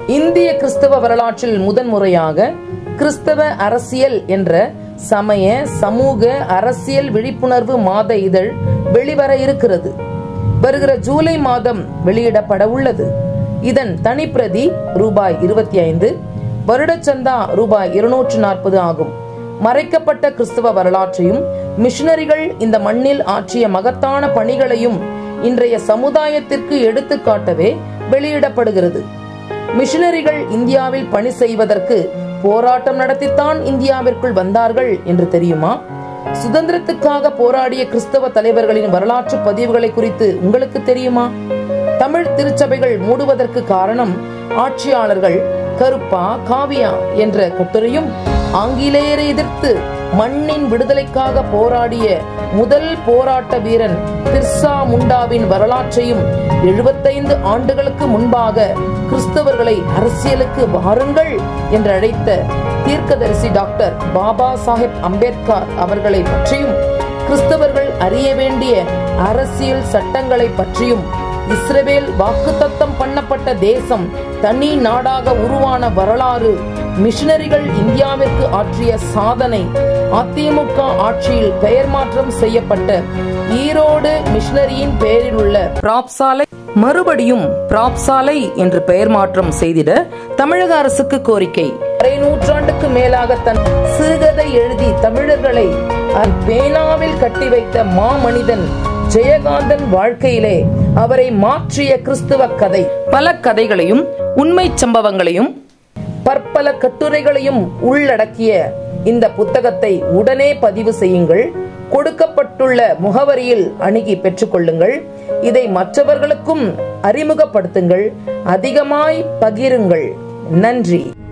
இந்திய கிறிஸ்தவ வரலாற்றில் முதன்முறையாக கிறிஸ்தவ அரசியல் என்ற சமய சமூக அரசியல் விழிப்புணர்வு மாத இதழ் வெளிவர இருக்கிறது வருகிற ஜூலை மாதம் வெளியிடப்பட உள்ளது இதன் தனிப்பிரதி ரூபாய் இருபத்தி ஐந்து வருடச்சந்தா ரூபாய் இருநூற்று நாற்பது ஆகும் மறைக்கப்பட்ட கிறிஸ்தவ வரலாற்றையும் மிஷனரிகள் இந்த மண்ணில் ஆற்றிய மகத்தான பணிகளையும் இன்றைய சமுதாயத்திற்கு எடுத்துக்காட்டவே வெளியிடப்படுகிறது மிஷனரிகள் இந்தியாவில் பணி செய்வதற்கு போராட்டம் நடத்தித்தான் இந்தியாவிற்குள் வந்தார்கள் என்று தெரியுமா சுதந்திரத்துக்காக போராடிய கிறிஸ்தவ தலைவர்களின் வரலாற்று பதிவுகளை குறித்து உங்களுக்கு தெரியுமா தமிழ் திருச்சபைகள் மூடுவதற்கு காரணம் ஆட்சியாளர்கள் கருப்பா காவியா என்ற கட்டுரையும் ஆங்கிலேயரை எதிர்த்து மண்ணின் விடுதலைக்காக போராடிய முதல் போராட்ட வீரன் பிர்சா முண்டாவின் வரலாற்றையும் எழுபத்தைந்து ஆண்டுகளுக்கு முன்பாக கிறிஸ்தவர்களை அரசியலுக்கு வாருங்கள் என்று அழைத்த தீர்க்கதரிசி டாக்டர் பாபா சாஹேப் அம்பேத்கர் அவர்களை பற்றியும் கிறிஸ்தவர்கள் அறிய வேண்டிய அரசியல் சட்டங்களை பற்றியும் இஸ்ரவேல் வாக்குத்தத்தம் பண்ணப்பட்ட தேசம் தனி நாடாக உருவான வரலாறு மிஷனரிகள் இந்தியாவிற்கு ஆற்றிய சாதனை அதிமுக ஆட்சியில் பெயர் மாற்றம் செய்யப்பட்ட ஈரோடு மிஷனரியின் பெயரில் உள்ள பிராப்சாலை மறுபடியும் பிராப்சாலை என்று பெயர் மாற்றம் செய்திட தமிழக அரசுக்கு கோரிக்கை அரை நூற்றாண்டுக்கு மேலாக தன் சிறுகதை எழுதி தமிழர்களை பேனாவில் கட்டி வைத்த மாமனிதன் ஜெயகாந்தன் வாழ்க்கையிலே அவரை மாற்றிய கிறிஸ்துவ கதை பல கதைகளையும் உண்மை சம்பவங்களையும் பற்பல கட்டுரைகளையும் உள்ளடக்கிய இந்த புத்தகத்தை உடனே பதிவு செய்யுங்கள் கொடுக்கப்பட்டுள்ள முகவரியில் அணுகி பெற்றுக்கொள்ளுங்கள் இதை மற்றவர்களுக்கும் அறிமுகப்படுத்துங்கள் அதிகமாய் பகிருங்கள் நன்றி